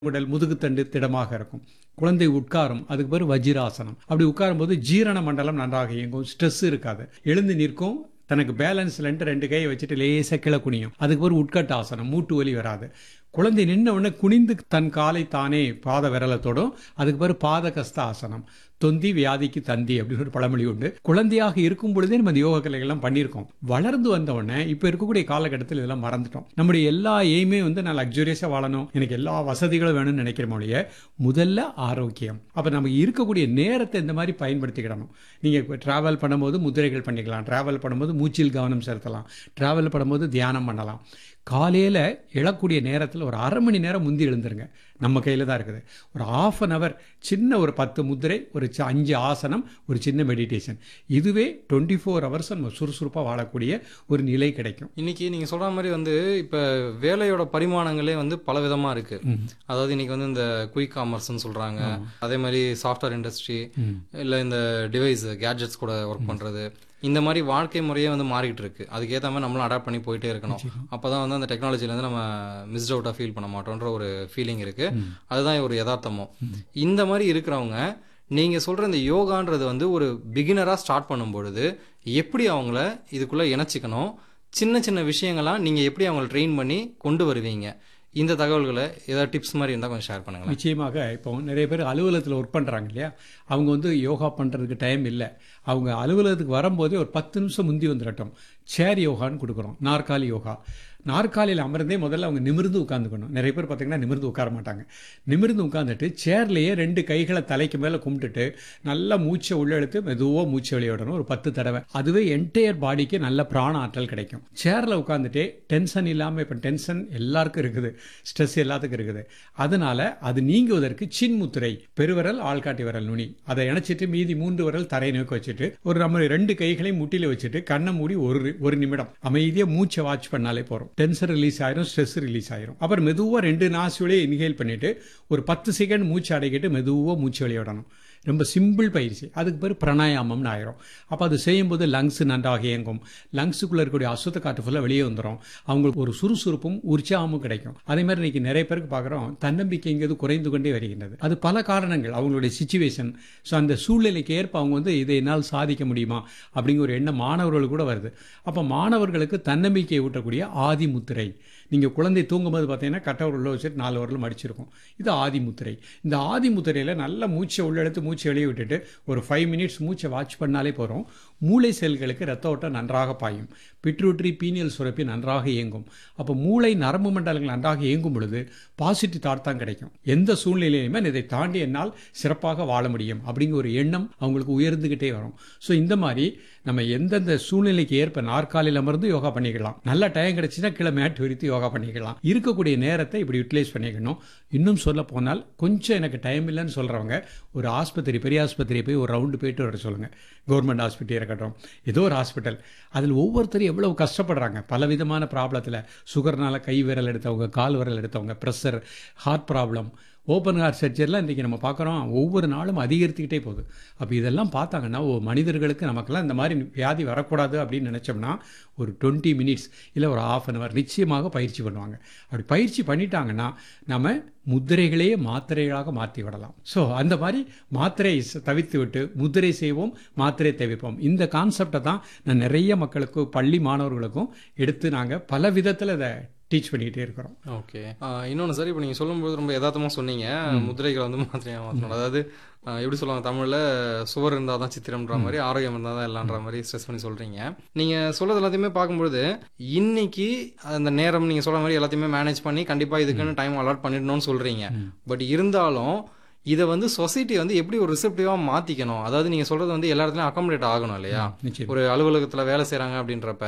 உடல் முதுகுத்தண்டு திடமாக இருக்கும் குழந்தை உட்காரும் அதுக்கு பேர் வஜிராசனம் அப்படி உட்காரும்போது ஜீரண மண்டலம் நன்றாக இயங்கும் ஸ்ட்ரெஸ் இருக்காது எழுந்து நிற்கும் தனக்கு பேலன்ஸ்லன்ட்டு ரெண்டு கையை வச்சுட்டு லேசாக கீழே குனியும் அதுக்கு பேர் உட்கட்ட ஆசனம் மூட்டு வலி வராது குழந்தை நின்ன உடனே குனிந்து தன் காலை தானே பாத விரலை தொடும் அதுக்கு பேர் பாதகஸ்த ஆசனம் தொந்தி வியாதிக்கு தந்தி அப்படின்னு ஒரு பழமொழி உண்டு குழந்தையாக இருக்கும் பொழுதே நம்ம இந்த யோக கலைகள்லாம் பண்ணியிருக்கோம் வளர்ந்து வந்த உடனே இப்போ இருக்கக்கூடிய காலகட்டத்தில் இதெல்லாம் மறந்துட்டோம் நம்முடைய எல்லா எய்மே வந்து நான் லக்ஸுரியஸாக வாழணும் எனக்கு எல்லா வசதிகளும் வேணும்னு நினைக்கிற மொழிய முதல்ல ஆரோக்கியம் அப்போ நம்ம இருக்கக்கூடிய நேரத்தை இந்த மாதிரி பயன்படுத்திக்கிடணும் நீங்கள் இப்போ ட்ராவல் பண்ணும்போது முதிரைகள் பண்ணிக்கலாம் ட்ராவல் பண்ணும்போது மூச்சில் கவனம் செலுத்தலாம் ட்ராவல் பண்ணும்போது தியானம் பண்ணலாம் காலையில் எழக்கூடிய நேரத்தில் ஒரு அரை மணி நேரம் முந்தி எழுந்துருங்க நம்ம கையில் தான் இருக்குது ஒரு ஆஃப் அன் ஹவர் சின்ன ஒரு பத்து முதிரை ஒரு சி- அஞ்சு ஆசனம் ஒரு சின்ன மெடிடேஷன் இதுவே டுவெண்ட்டி ஃபோர் ஹவர்ஸ் நம்ம சுறுசுறுப்பாக வாழக்கூடிய ஒரு நிலை கிடைக்கும் இன்னைக்கு நீங்க சொல்ற மாதிரி வந்து இப்ப வேலையோட பரிமாணங்களே வந்து பல விதமா இருக்கு அதாவது இன்னைக்கு வந்து இந்த குயிக் காமர்ஸ்னு சொல்றாங்க அதே மாதிரி சாஃப்ட்வேர் இண்டஸ்ட்ரி இல்ல இந்த டிவைஸ் கேட்ஜெட்ஸ் கூட ஒர்க் பண்றது இந்த மாதிரி வாழ்க்கை முறையே வந்து மாறிட்டு இருக்கு அதுக்கேற்ற மாதிரி நம்மளும் அடாப்ட் பண்ணி போயிட்டே இருக்கணும் அப்பதான் வந்து அந்த டெக்னாலஜில இருந்து நம்ம மிஸ்ட் அவுட்டா ஃபீல் பண்ண மாட்டோம்ன்ற ஒரு ஃபீலிங் இருக்கு அதுதான் ஒரு யதார்த்தமும் இந்த மாதிரி இருக்கிறவங்க நீங்க சொல்ற இந்த யோகான்றது வந்து ஒரு பிகினரா ஸ்டார்ட் பண்ணும் பொழுது எப்படி அவங்கள இதுக்குள்ள இணைச்சிக்கணும் சின்ன சின்ன விஷயங்கள்லாம் நீங்க எப்படி அவங்கள ட்ரெயின் பண்ணி கொண்டு வருவீங்க இந்த தகவல்களை ஏதாவது டிப்ஸ் மாதிரி இருந்தால் கொஞ்சம் ஷேர் பண்ணுங்களேன் நிச்சயமாக இப்போ நிறைய பேர் அலுவலகத்தில் ஒர்க் பண்ணுறாங்க இல்லையா அவங்க வந்து யோகா பண்ணுறதுக்கு டைம் இல்லை அவங்க அலுவலகத்துக்கு வரும்போதே ஒரு பத்து நிமிஷம் முந்தி வந்துடட்டும் சேர் யோகான்னு கொடுக்குறோம் நாற்காலி யோகா நாற்காலியில் அமர்ந்தே முதல்ல அவங்க நிமிர்ந்து உட்காந்துக்கணும் நிறைய பேர் பார்த்தீங்கன்னா நிமிர்ந்து உட்கார மாட்டாங்க நிமிர்ந்து உட்காந்துட்டு சேர்லேயே ரெண்டு கைகளை தலைக்கு மேலே கும்பிட்டுட்டு நல்லா மூச்சை உள்ள இழுத்து மெதுவாக மூச்சை வெளியிடணும் ஒரு பத்து தடவை அதுவே என்டையர் பாடிக்கு நல்ல பிராண ஆற்றல் கிடைக்கும் சேரில் உட்காந்துட்டே டென்ஷன் இல்லாமல் இப்போ டென்ஷன் எல்லாருக்கும் இருக்குது ஸ்ட்ரெஸ் எல்லாத்துக்கும் இருக்குது அதனால அது நீங்குவதற்கு சின்முத்திரை பெருவிரல் ஆள்காட்டி விரல் நுனி அதை இணைச்சிட்டு மீதி மூன்று விரல் தரை நோக்கி வச்சுட்டு ஒரு நம்ம ரெண்டு கைகளையும் முட்டில வச்சுட்டு கண்ணை மூடி ஒரு ஒரு நிமிடம் அமைதியா மூச்சை வாட்ச் பண்ணாலே போறோம் டென்ஷன் ரிலீஸ் ஆயிரும் ஸ்ட்ரெஸ் ரிலீஸ் ஆயிரும் அப்புறம் மெதுவா ரெண்டு நாசியோடய இன்ஹேல் பண்ணிட்டு ஒரு பத்து செகண்ட் மூச்சு அடைக்கிட்டு மெதுவா மூச்சு வெளியிடணும் ரொம்ப சிம்பிள் பயிற்சி அதுக்கு பேர் பிராணாயாமம்னு ஆயிரும் அப்போ அது செய்யும்போது லங்ஸ் நன்றாக இயங்கும் லங்ஸுக்குள்ளே இருக்கக்கூடிய அசுத்த காற்று ஃபுல்லாக வெளியே வந்துடும் அவங்களுக்கு ஒரு சுறுசுறுப்பும் உற்சாகமும் கிடைக்கும் அதே மாதிரி இன்னைக்கு நிறைய பேருக்கு பார்க்குறோம் தன்னம்பிக்கைங்கிறது குறைந்து கொண்டே வருகின்றது அது பல காரணங்கள் அவங்களுடைய சுச்சுவேஷன் ஸோ அந்த சூழ்நிலைக்கு ஏற்ப அவங்க வந்து இதை என்னால் சாதிக்க முடியுமா அப்படிங்கிற ஒரு எண்ணம் மாணவர்கள் கூட வருது அப்போ மாணவர்களுக்கு தன்னம்பிக்கையை ஊட்டக்கூடிய ஆதிமுத்திரை நீங்கள் குழந்தை தூங்கும்போது பார்த்தீங்கன்னா கட்டவர் உள்ள வச்சுட்டு நாலு வரலும் அடிச்சிருக்கும் இது ஆதிமுத்திரை இந்த ஆதிமுத்திரையில் நல்ல மூச்சை உள்ள எடுத்து மூச்சை வெளியே விட்டுட்டு ஒரு ஃபைவ் மினிட்ஸ் மூச்சை வாட்ச் பண்ணாலே போகிறோம் மூளை செல்களுக்கு ரத்த ஓட்டம் நன்றாக பாயும் பிட்ரூட்ரி பீனியல் சுரப்பி நன்றாக இயங்கும் அப்போ மூளை நரம்பு மண்டலங்கள் நன்றாக இயங்கும் பொழுது பாசிட்டிவ் தாட் தான் கிடைக்கும் எந்த சூழ்நிலையிலுமே இதை தாண்டி என்னால் சிறப்பாக வாழ முடியும் அப்படிங்கிற ஒரு எண்ணம் அவங்களுக்கு உயர்ந்துகிட்டே வரும் ஸோ இந்த மாதிரி நம்ம எந்தெந்த சூழ்நிலைக்கு ஏற்ப நாற்காலியில் அமர்ந்து யோகா பண்ணிக்கலாம் நல்ல டைம் கிடைச்சுன்னா கீழே மேட் விரித்து யோகா பண்ணிக்கலாம் இருக்கக்கூடிய நேரத்தை இப்படி யூட்டிலைஸ் பண்ணிக்கணும் இன்னும் சொல்ல போனால் கொஞ்சம் எனக்கு டைம் இல்லைன்னு சொல்கிறவங்க ஒரு ஆஸ்பத்திரி பெரிய ஆஸ்பத்திரி போய் ஒரு ரவுண்டு போயிட்டு வர சொல்லுங்கள் கவர்மெண்ட் ஹாஸ்பிட்டல் இருக்கட்டும் ஏதோ ஒரு ஹாஸ்பிட்டல் அதில் ஒவ்வொருத்தரும் எவ்வளவு கஷ்டப்படுறாங்க பல விதமான ப்ராப்ளத்தில் சுகர்னால கை விரல் எடுத்தவங்க கால் விரல் எடுத்தவங்க pressure heart problem open heart சர்ஜரிலாம் இன்றைக்கி நம்ம பார்க்குறோம் ஒவ்வொரு நாளும் அதிகரித்துக்கிட்டே போகுது அப்போ இதெல்லாம் பார்த்தாங்கன்னா ஓ மனிதர்களுக்கு நமக்கெல்லாம் இந்த மாதிரி வியாதி வரக்கூடாது அப்படின்னு நினச்சோம்னா ஒரு டுவெண்ட்டி மினிட்ஸ் இல்லை ஒரு ஆஃப் அன் ஹவர் நிச்சயமாக பயிற்சி பண்ணுவாங்க அப்படி பயிற்சி பண்ணிட்டாங்கன்னா நம்ம முத்திரைகளையே மாத்திரைகளாக மாற்றி விடலாம் ஸோ அந்த மாதிரி மாத்திரை தவிர்த்து விட்டு முத்திரை செய்வோம் மாத்திரை தவிர்ப்போம் இந்த கான்செப்டை தான் நான் நிறைய மக்களுக்கு பள்ளி மாணவர்களுக்கும் எடுத்து நாங்கள் பல விதத்தில் இதை டீச் பண்ணிக்கிட்டே இருக்கிறோம் ஓகே இன்னொன்று சார் இப்போ நீங்கள் சொல்லும்போது ரொம்ப யதார்த்தமாக சொன்னீங்க முதிரைகளை வந்து மாத்திரையாக மாற்றணும் அதாவது ஆஹ் எப்படி சொல்லுவாங்க தமிழில் சுவர் இருந்தால் தான் சித்திரம்ன்ற மாதிரி ஆரோக்கியம் இருந்தால் தான் எல்லான்ற மாதிரி ஸ்ட்ரெஸ் பண்ணி சொல்கிறீங்க நீங்கள் சொல்கிறது எல்லாத்தையுமே பார்க்கும்பொழுது இன்னைக்கு அந்த நேரம் நீங்கள் சொல்கிற மாதிரி எல்லாத்தையுமே மேனேஜ் பண்ணி கண்டிப்பாக இதுக்குன்னு டைம் அலாட் பண்ணிடணும்னு சொல்கிறீங்க பட் இருந்தாலும் இதை வந்து சொசைட்டி வந்து எப்படி ஒரு ரிசப்டிவாக மாற்றிக்கணும் அதாவது நீங்கள் சொல்கிறது வந்து எல்லா இடத்துலையும் அக்காமடேட் ஆகணும் இல்லையா நிச்சயம் ஒரு அலுவலகத்தில் வேலை செய்கிறாங்க அப்படின்றப்ப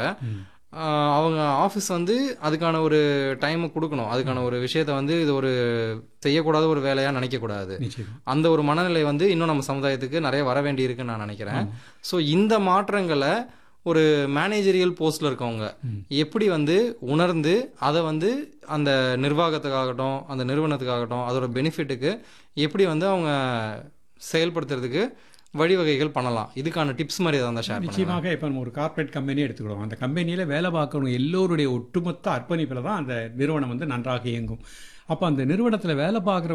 ஆஹ் அவங்க ஆஃபீஸ் வந்து அதுக்கான ஒரு டைமை கொடுக்கணும் அதுக்கான ஒரு விஷயத்த வந்து இது ஒரு செய்யக்கூடாத ஒரு வேலையாக நினைக்கக்கூடாது நிச்சயம் அந்த ஒரு மனநிலை வந்து இன்னும் நம்ம சமுதாயத்துக்கு நிறைய வர வேண்டி இருக்குன்னு நான் நினைக்கிறேன் ஸோ இந்த மாற்றங்களை ஒரு மேனேஜரியல் போஸ்ட்ல இருக்கவங்க எப்படி வந்து உணர்ந்து அதை வந்து அந்த நிர்வாகத்துக்காகட்டும் அந்த நிறுவனத்துக்காகட்டும் அதோட பெனிஃபிட்டுக்கு எப்படி வந்து அவங்க செயல்படுத்துறதுக்கு வழிவகைகள் பண்ணலாம் இதுக்கான டிப்ஸ் மாதிரி ஏதாவது ஷேர் பண்ணுங்க நிச்சயமாக இப்போ நம்ம ஒரு கார்ப்பரேட் கம்பெனி எடுத்துக்கிடுவோம் அந்த கம்பெனியில் வேலை பார்க்கணும் எல்லோருடைய ஒட்டுமொத்த அர்ப்பணிப்பில் தான் அந்த நிறுவனம் வந்து நன்றாக இயங்கும் அப்போ அந்த நிறுவனத்தில் வேலை பார்க்குற